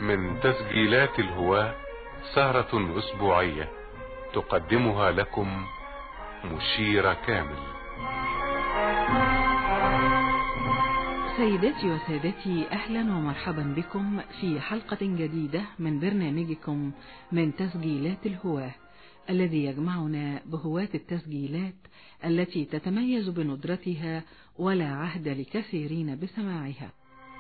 من تسجيلات الهواة سهرة أسبوعية تقدمها لكم مشير كامل سيداتي وسادتي أهلا ومرحبا بكم في حلقة جديدة من برنامجكم من تسجيلات الهواة الذي يجمعنا بهواة التسجيلات التي تتميز بندرتها ولا عهد لكثيرين بسماعها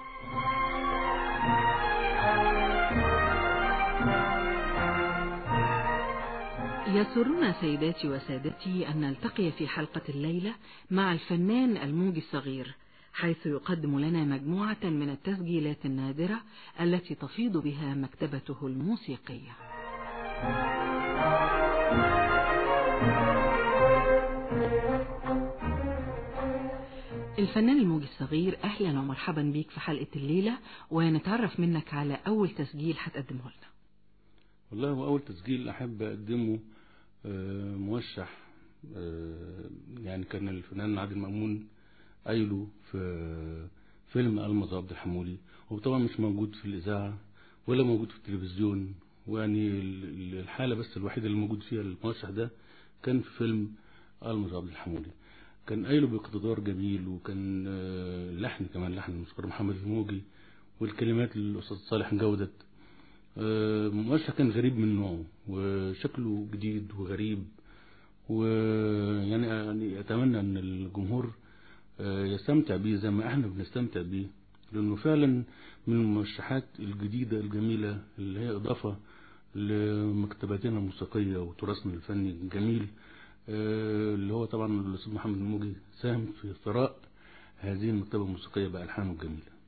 يسرنا سيداتي وسادتي أن نلتقي في حلقة الليلة مع الفنان الموجي الصغير حيث يقدم لنا مجموعة من التسجيلات النادرة التي تفيض بها مكتبته الموسيقية الفنان الموجي الصغير أهلا ومرحبا بيك في حلقة الليلة ونتعرف منك على أول تسجيل هتقدمه لنا والله هو أول تسجيل أحب أقدمه موشح يعني كان الفنان عادل مأمون قايله في فيلم ألمظ عبد الحمولي هو طبعا مش موجود في الإذاعة ولا موجود في التلفزيون ويعني الحالة بس الوحيدة اللي موجود فيها الموشح ده كان في فيلم ألمظ عبد الحمولي كان قايله باقتدار جميل وكان اللحن كمان لحن الموسيقار محمد الموجي والكلمات للأستاذ صالح جودت موشح كان غريب من نوعه وشكله جديد وغريب ويعني يعني أتمنى أن الجمهور يستمتع بيه زي ما احنا بنستمتع بيه لأنه فعلا من الموشحات الجديدة الجميلة اللي هي إضافة لمكتباتنا الموسيقية وتراثنا الفني الجميل اللي هو طبعا الأستاذ محمد الموجي ساهم في ثراء هذه المكتبة الموسيقية بألحانه الجميلة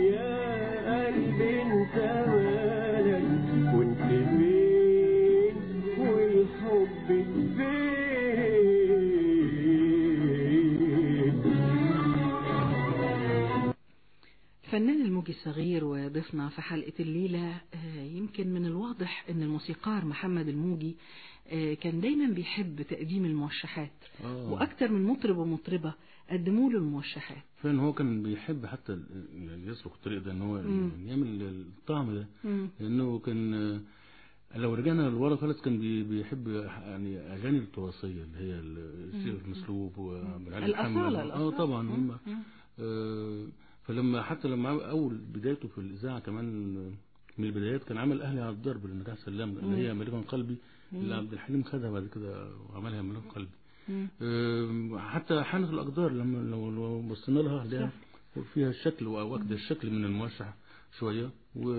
يا قلبي انت مالك كنت فين والحب فين الفنان الموجي الصغير وضيفنا في حلقة الليلة آه، يمكن من الواضح ان الموسيقار محمد الموجي آه، كان دايما بيحب تقديم الموشحات آه. واكتر من مطرب ومطربة قدموا له الموشحات فعلا هو كان بيحب حتى ال- يعني يصرخ الطريق ده ان هو مم. يعمل الطعم ده مم. لانه كان آه، لو رجعنا لورا خالص كان بي- بيحب يعني اغاني التراثيه اللي هي الشيخ المسلوب وعبد العال الأصالة محمد. اه الأصالة. طبعا مم. هم مم. آه، فلما حتى لما عمل اول بدايته في الاذاعه كمان آه، من البدايات كان عمل اهلي على الضرب لنجاح سلام اللي هي مليون قلبي اللي عبد الحليم خدها بعد كده وعملها مليون قلبي مم. آه، حتى حانت الاقدار لما لو لو بصينا لها هنلاقيها فيها الشكل واخده الشكل من الموشح شويه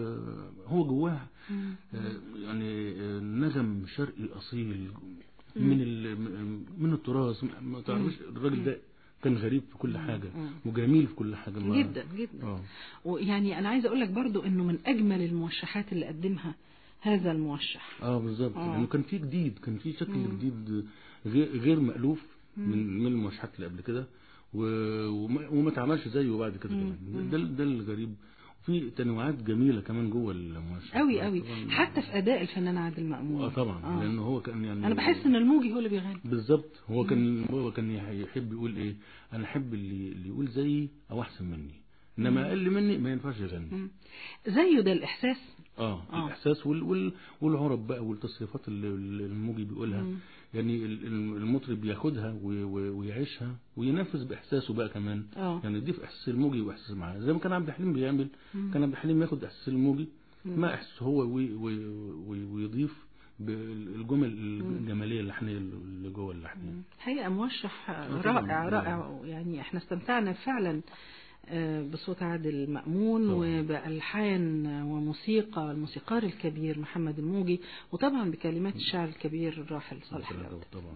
وهو جواها مم. آه، يعني آه، نغم شرقي اصيل من ال- من التراث ما تعرفش الراجل ده كان غريب في كل حاجه مم. وجميل في كل حاجه ما- جدا جدا اه ويعني انا عايزه اقول لك برضو انه من اجمل الموشحات اللي قدمها هذا الموشح اه بالظبط آه. لانه كان في جديد كان في شكل جديد غير غير مألوف من من الموشحات اللي قبل كده و- وما وما اتعملش زيه بعد كده كمان ده ده الغريب في تنوعات جميله كمان جوه الموشح قوي قوي طبعاً- حتى في اداء الفنان عادل مأمون اه طبعا آه. لانه هو كان يعني انا بحس ان الموجي هو اللي بيغني بالظبط هو كان هو كان يح- يحب يقول ايه انا احب اللي اللي يقول زيي او احسن مني انما اقل مني ما ينفعش يغني مم. زيه ده الاحساس اه, آه. الاحساس وال وال والعرب بقى والتصريفات اللي اللي الموجي بيقولها مم. يعني ال- ال- المطرب ياخدها وي- وي- ويعيشها وينفذ باحساسه بقى كمان اه يعني يضيف احساس الموجي واحساس معاه زي ما كان عبد الحليم بيعمل كان عبد الحليم ياخد احساس الموجي مع احساسه هو وي- وي- وي- ويضيف بالجمل الجماليه اللحنيه اللي جوه اللحنيه حقيقة موشح طبعاً. رائع رائع يعني احنا استمتعنا فعلا آه، بصوت عادل مأمون طبعاً. وبألحان وموسيقى الموسيقار الكبير محمد الموجي وطبعا بكلمات الشاعر الكبير الراحل صالح العود طبعا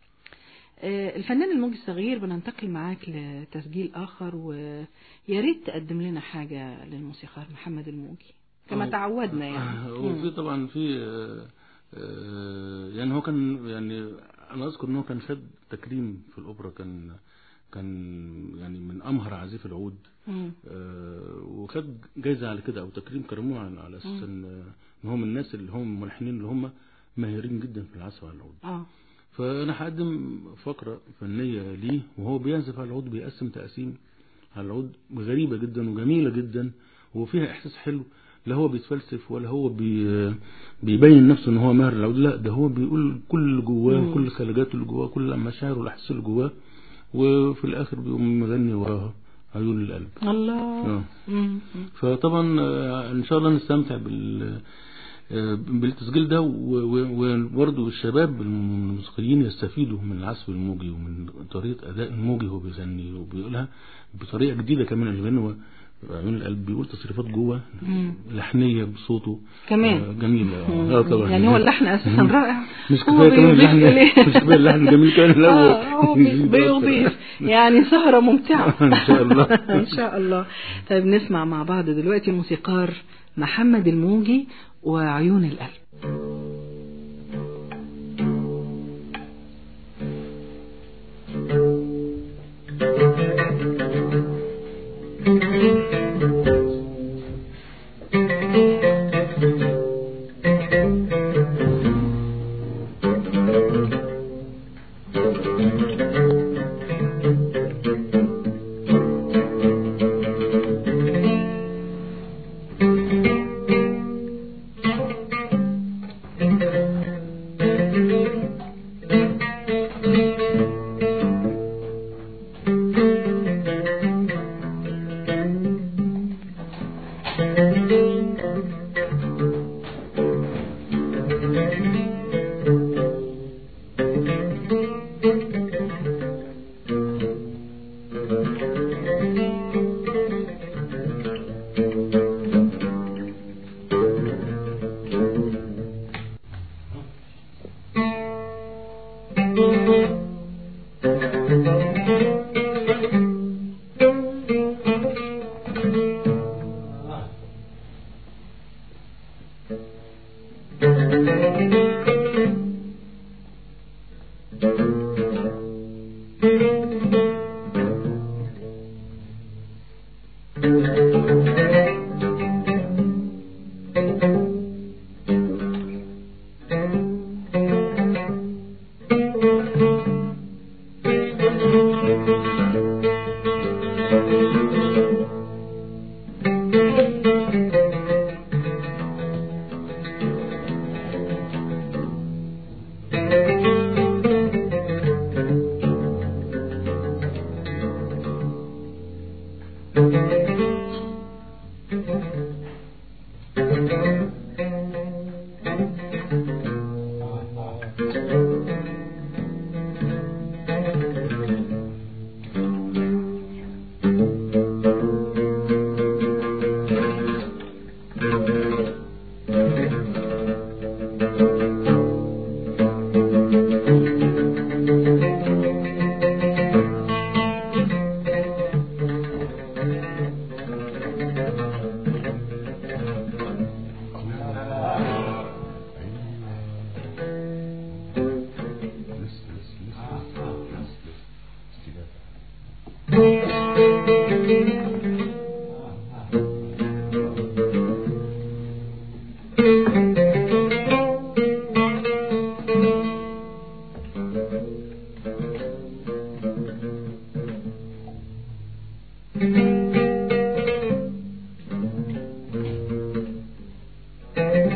آه، الفنان الموجي الصغير بننتقل معاك لتسجيل آخر ويا ريت تقدم لنا حاجة للموسيقار محمد الموجي كما آه. تعودنا يعني وفي طبعا في آه، آه، يعني هو كان يعني انا اذكر ان هو كان خد تكريم في الاوبرا كان كان يعني من امهر عازف العود مم. آه، وخد جايزه على كده او تكريم كرموه على على اساس ان ان هو من الناس اللي هم الملحنين اللي هم ماهرين جدا في العزف على العود اه فانا هقدم فقره فنيه ليه وهو بيعزف على العود بيقسم تقسيم على العود غريبه جدا وجميله جدا وفيها احساس حلو لا هو بيتفلسف ولا هو بي بيبين نفسه ان هو ماهر العود لا ده هو بيقول كل اللي جواه كل خلاجاته اللي جواه كل مشاعره والاحاسيس اللي جواه وفي الاخر بيقوم مغني وراها عيون القلب الله آه. مم. فطبعا آه، ان شاء الله نستمتع بال آه، بالتسجيل ده و- و- وبرضه الشباب الموسيقيين يستفيدوا من العزف الموجي ومن طريقة أداء الموجي وهو بيغني وبيقولها بطريقة جديدة كمان اللي هو عيون القلب بيقول تصريفات جوه لحنية بصوته كمان. آه، جميلة اه آه، طبعا يعني هو اللحن اساسا رائع مش هو كفاية كمان بيضيف اللحن إليه. مش كفاية اللحن الجميل كمان لا آه، هو بي- يزيد أكتر. بيضيف يعني سهرة ممتعة إن شاء الله. إن شاء الله طيب نسمع مع بعض دلوقتي الموسيقار محمد الموجي وعيون القلب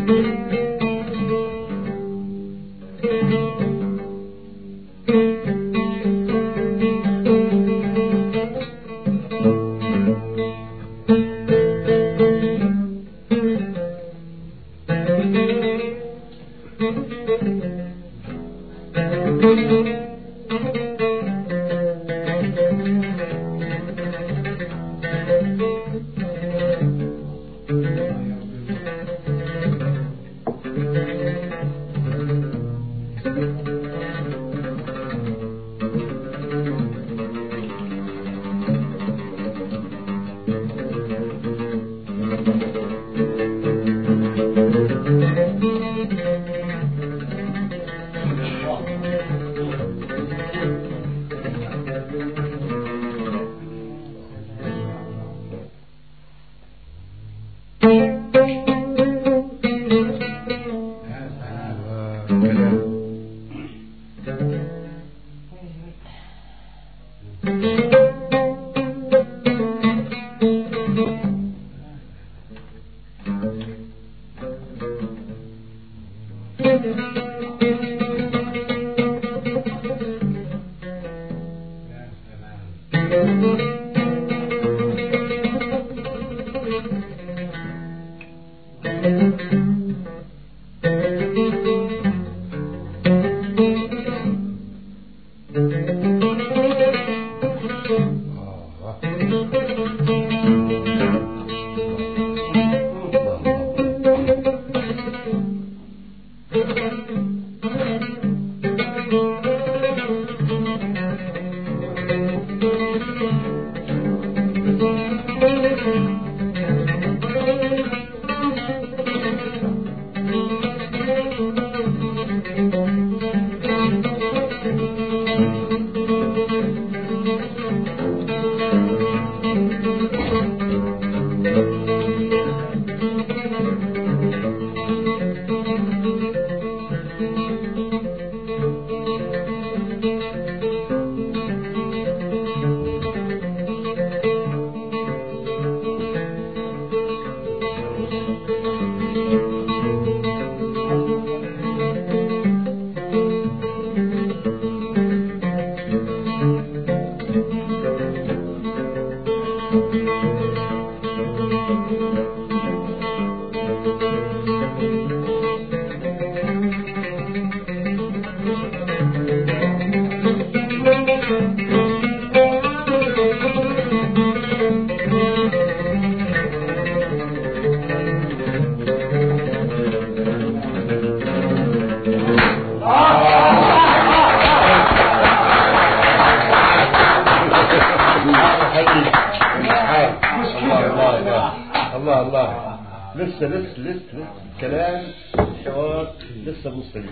الله الله لسه لسه لسه لسه كلام حوار لسه مستمر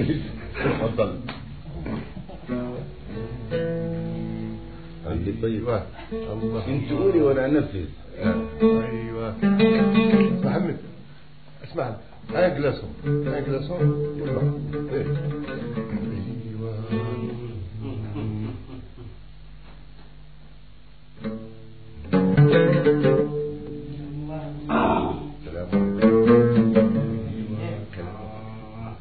اتفضل عندي طيب الله انت قولي وانا انفذ ايوه محمد اسمع اجلسوا اجلسوا يلا إيه. ايوه سلام عليكم. أيوة، كلام.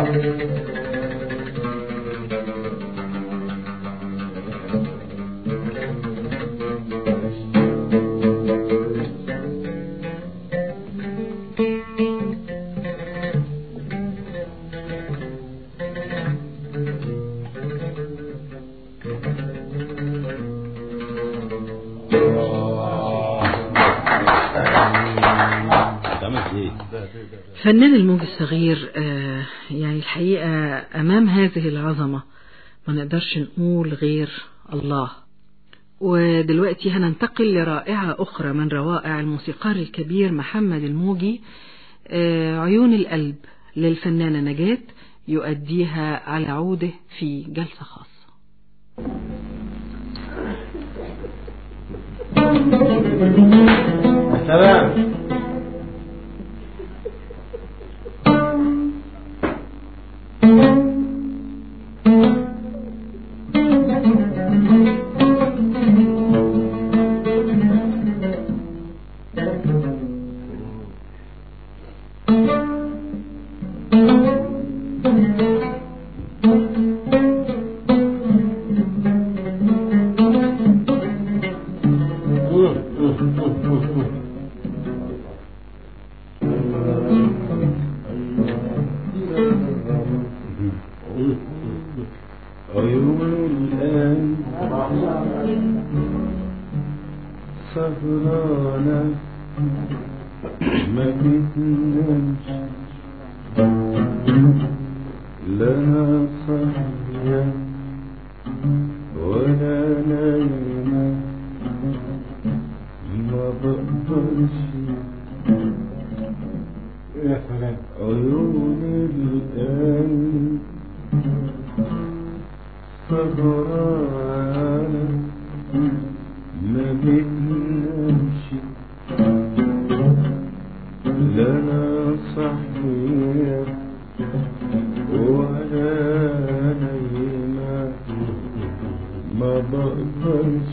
خمس ايه فنان الموج الصغير آه، يعني الحقيقة أمام هذه العظمة ما نقدرش نقول غير الله ودلوقتي هننتقل لرائعة أخرى من روائع الموسيقار الكبير محمد الموجي آه، عيون القلب للفنانة نجاة يؤديها على عوده في جلسة خاصة سلام عيون الآن سهرانة ما بتنامش لها صحية ولا نايمة ما بقدرش يا سلام عيون الآن سهرانة ما بتنامش لنا صحية ولا نايمة ما بقدرش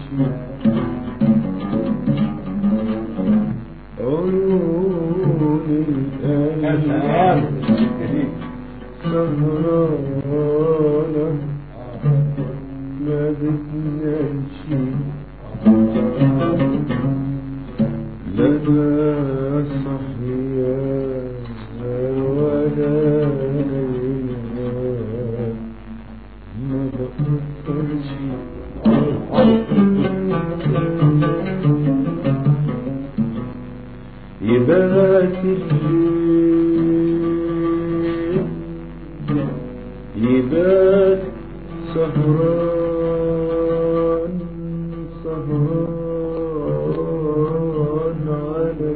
عيون يا الآن سلام سهرانة ما بتنامش لا صحية ولا نايمة ما بقدرش يبات الليل يبات سهران سهران على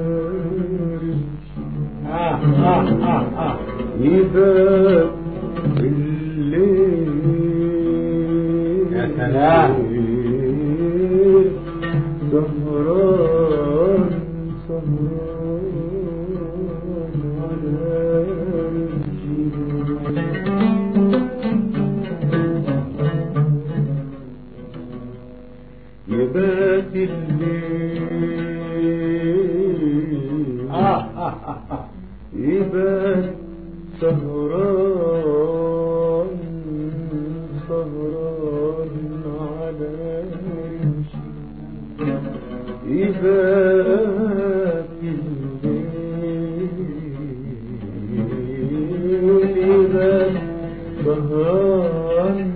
آه آه آه آه يبات الليل يا سلام. سهران سهران على يبات الليل آه آه آه آه يبات سهران سهران على رمشي يبات الليل يبات سهران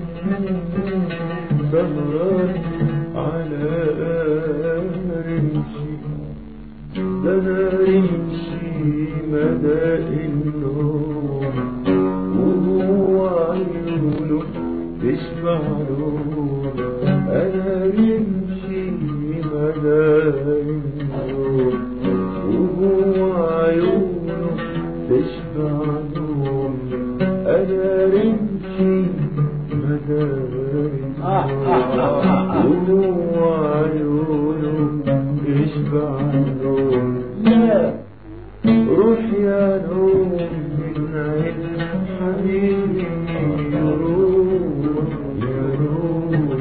سهران على رمشي ده انا رمشي مدى النوم وهو عيونه تشبع نور انا رمشي مدى النوم وهو عيونه تشبع نور انا رمشي مدى وهو عيونه تشبع نور روح يا نور من عين حبيبي روح يا نور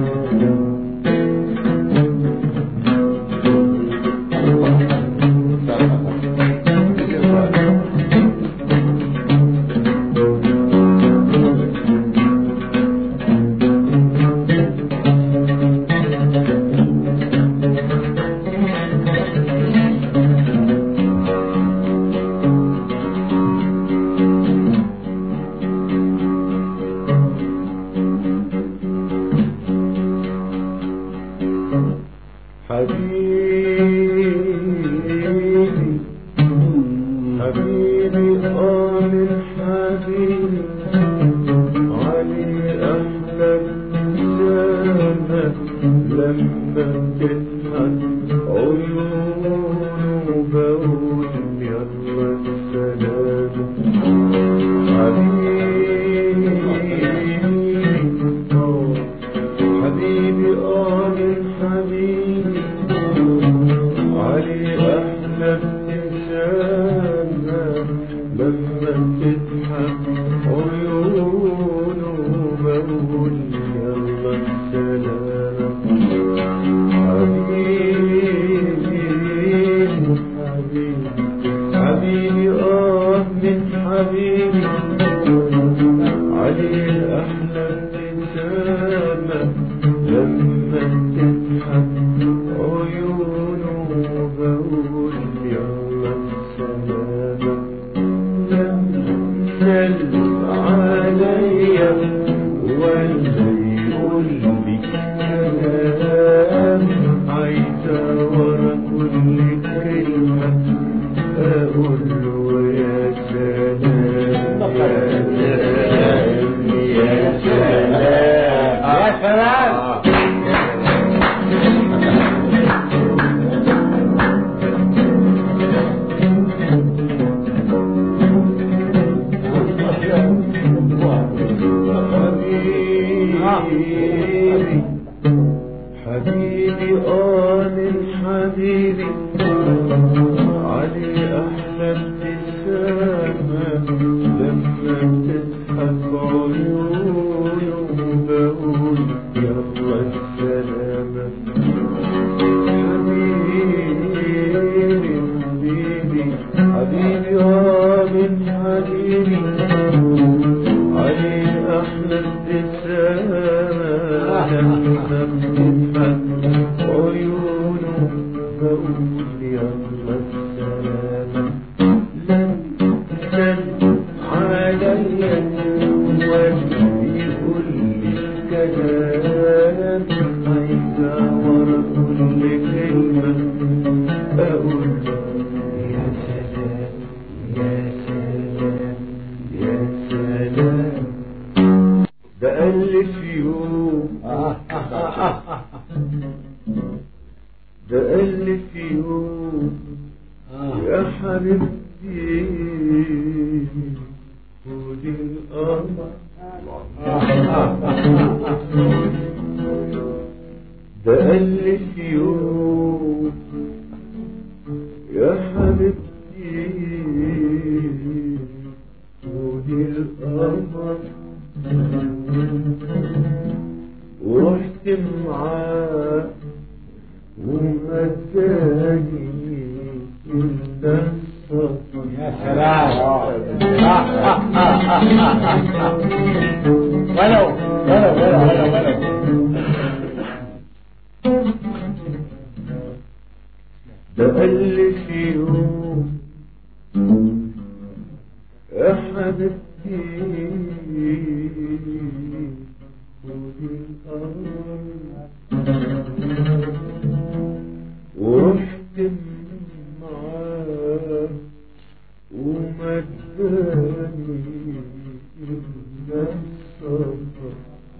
حبيبي آه من حبيبي علي أحلى ابتسامة لما تضحك عيونه بقول يلا السلام حبيبي حبيبي حبيبي آه من حبيبي علي أحلى ابتسامة لما تضحك عيونه بقول يلا السلامة سلم عليا ولا يقول لي كلام عايزة ورا كل كلمة أقول له يا سلام يا سلام يا سلام يا سلام حبيبي حبيبي آه من حبيبي علي أحلى ابتسامة لما تضحك عيونه بقول يلا السلامة حبيبي حبيبي حبيبي آه من حبيبي علي أحلى ابتسامة لما بتضحك عيونه بقول يلا السلامة لن تن عليا ولا يقول لي كلام عايزة ورا كل كلمة أقول يا سلام يا سلام يا سلام بألف يوم بألف يوم يا حبيبتي خدي القمر بألف يوم يا حبيبتي خدي القمر ورحت معاه ومداني إلا الصبر يا سلام ولو ولو ولو ولو ولو بألف يوم يا حبيبتي خدي القمر ورحت معاه ومداني إلا الصبر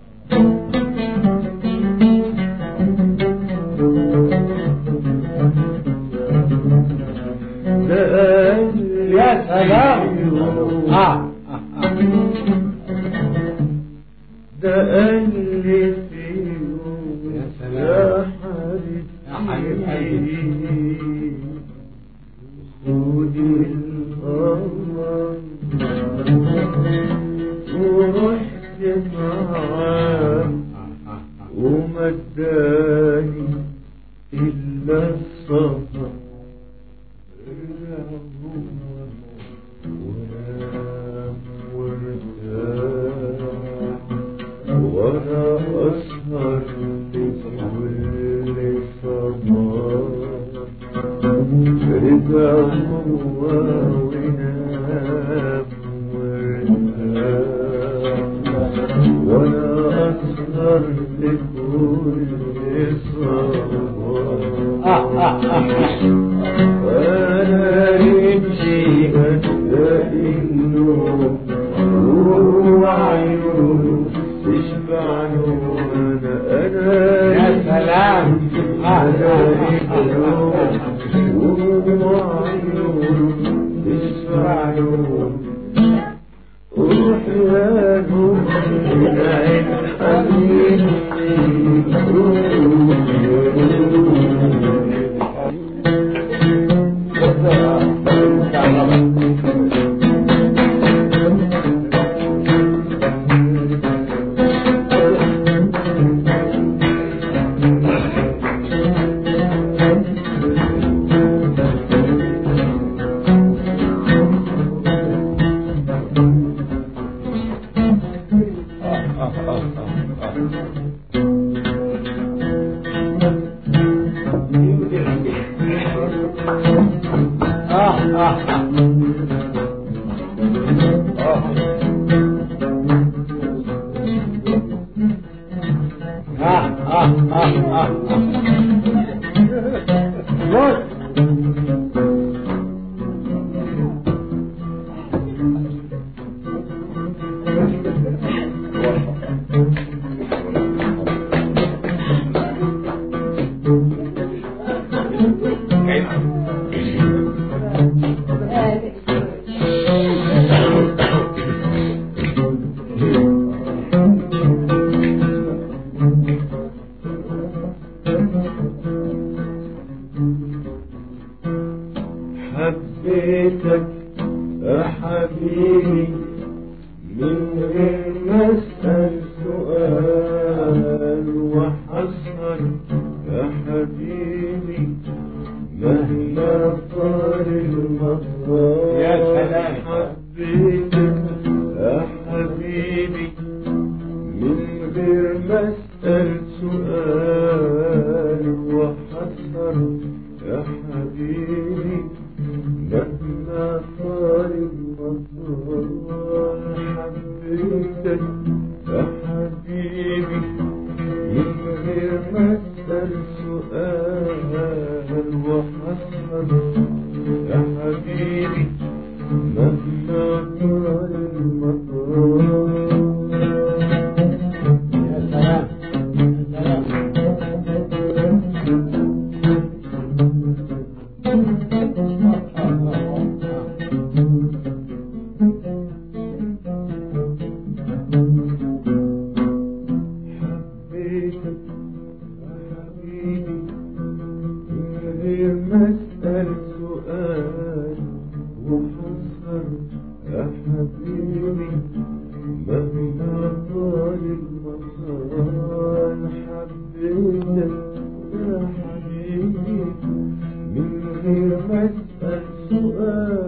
يا سلام اه ده قال في يوم يا سلام. يا يا حبيب حبيبي خدي القمر ورحت معاه ومداني إلا الصبر رجع هو ونام وارتاح وانا اسهر لكل صباح رجع هو ونام وارتاح وانا اسهر لكل صباح وانا رمشي هتلاقي النور هو عيونه تشبع نورنا انا يا سلام انا النور وهو عيونه تشبع نور روح يا روح العين حبيبي روح حبيتك يا حبيبي من غير ما اسأل سؤال وحصل يا حبيبي مهما طال المطار يا سلام. حبيتك يا حبيبي من غير ما اسأل سؤال وحصل يا حبيبي مهما طال المطار حبيتك يا حبيبي من غير ما اسأل سؤال وحصل يا حبيبي مهما طال المطار يا سلام يا سلام حبيتك يا حبيبي من غير ما اسأل سؤال وحصل يا حبيبي مهما طال المطار حبيتك يا حبيبي من غير ما اسأل سؤال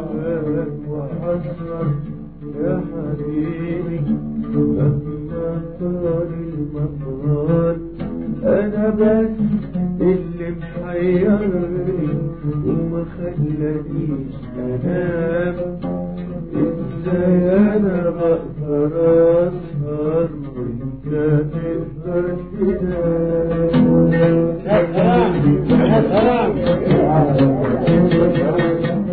وحصل يا حبيبي مهما طال المطار انا بس اللي محيرني وما خلانيش انام ازاي انا بقدر اسهر وانت تقدر تنام يا سلام يا سلام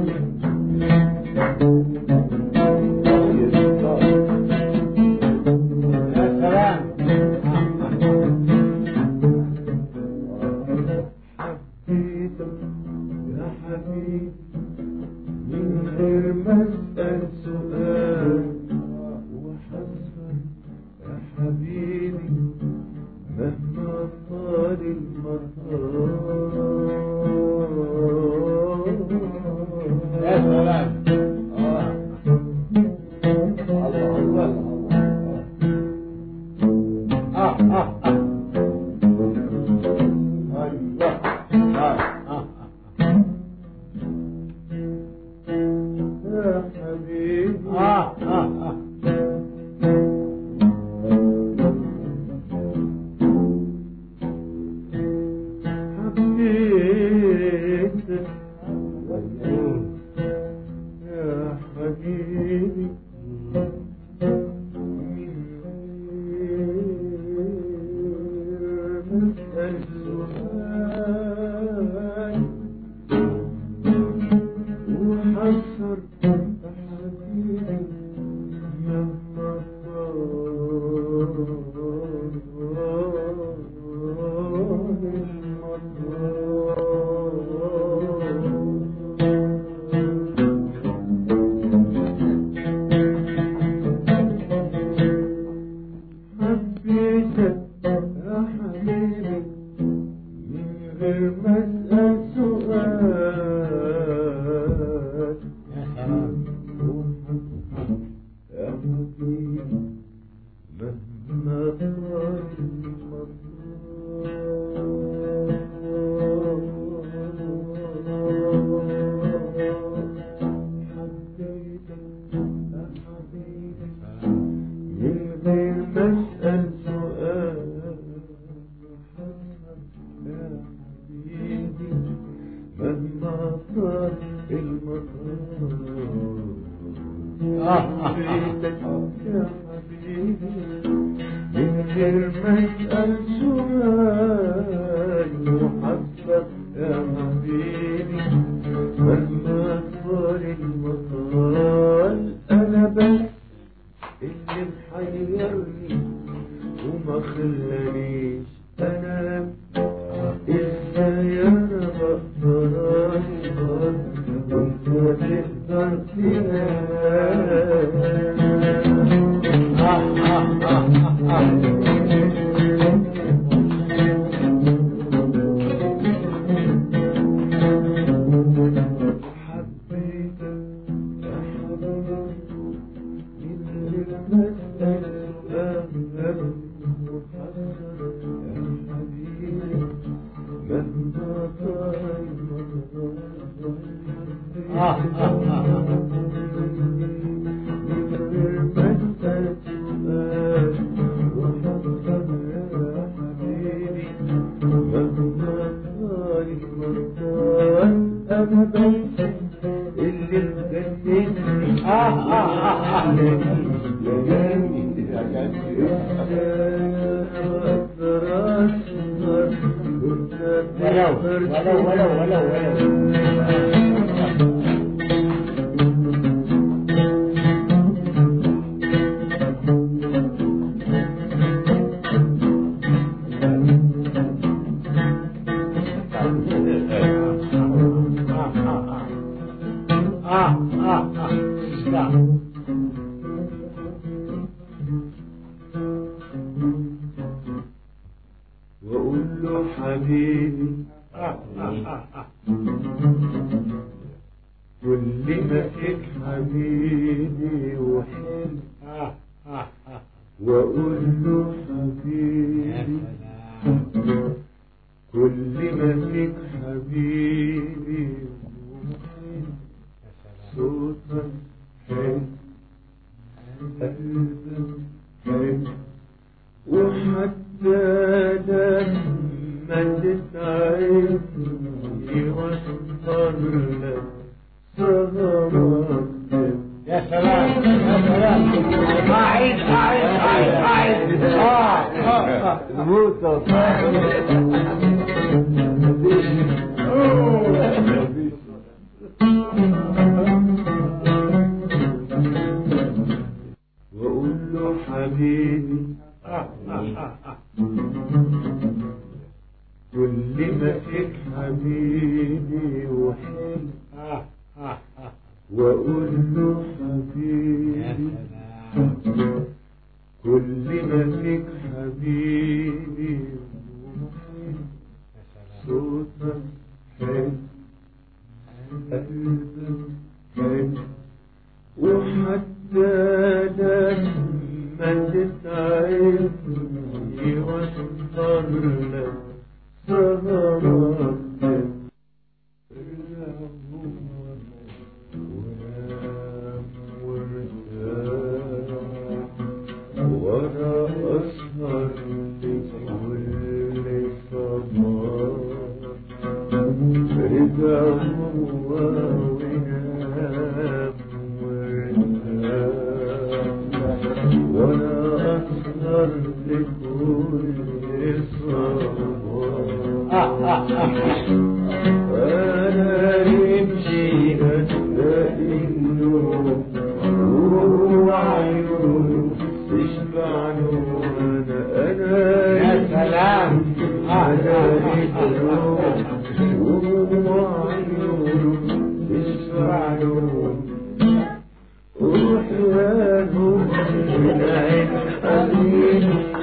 يا سلام حبيتك يا حبيبي من غير ما اسأل سؤال وحصل يا حبيبي مهما طال المطار يا سلام الله الله آه آه آه أيوة آه آه يا حبيبي آه آه آه حبيتك يا حبيبي حبيبي مهما طال المطار حبيتك يا حبيبي من غير ما اسال سؤال يا حبيبي مهما طال المطار حبيتك يا حبيبي من غير ما اسال سؤال وحبك يا حبيبي مهما طال المطار انا بس اللي محيرني وما خلانيش انام ازاي انا بقدر اصبر وانت تقدر تنام حبيتك يا حبيبي من غير ما اسال سؤال محذر يا حبيبي مهما طال أنا بنسى اللي مجنني ولو ولو ولو ولو ولو آه آه آه اسمع وأقول له حبيبي آه آه آه كل ما فيك حبيبي وحلو آه آه آه وأقول له يا حبيبي سلام كل ما فيك حبيبي وحلو يا سلام صوتك حلو قلبك حلو وحتى لما تتعبني واسهر لك صغرك يا سلام يا سلام أعيد أعيد أعيد أعيد آه آه آه موتى وأقول له حبيبي آه آه آه كل ما فيك حبيبي وحلو آه آه آه وأقول له يا حبيبي سلام كل ما فيك حبيبي وحلو يا سلام صوتك حلو قلبك حلو وحتى لما تتعبني واسهر لك سهرك وانا اسهر لكل صباح رجع هو وينام وارتاح وانا اسهر لكل صباح انا رمشي الاقي النور وهو عيونه تشبع انا انا يا سلام على الروح وهو عيونه تشبع روح يا نور من عين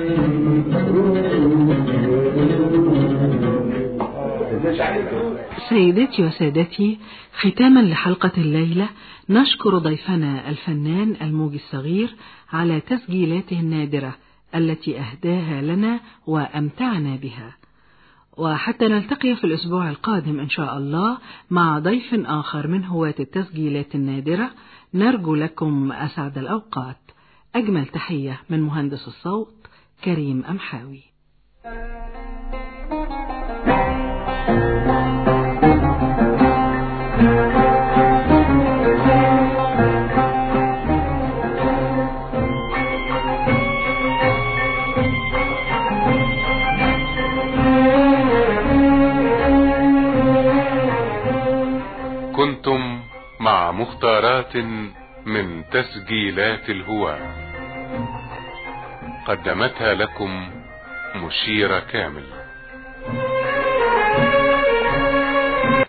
حبيبي روح يا نور سيداتي وسادتي ختاما لحلقة الليلة نشكر ضيفنا الفنان الموجي الصغير على تسجيلاته النادرة التي أهداها لنا وأمتعنا بها وحتى نلتقي في الأسبوع القادم إن شاء الله مع ضيف آخر من هواة التسجيلات النادرة نرجو لكم أسعد الأوقات أجمل تحية من مهندس الصوت كريم أمحاوي كنتم مع مختارات من تسجيلات الهواة قدمتها لكم مشيرة كامل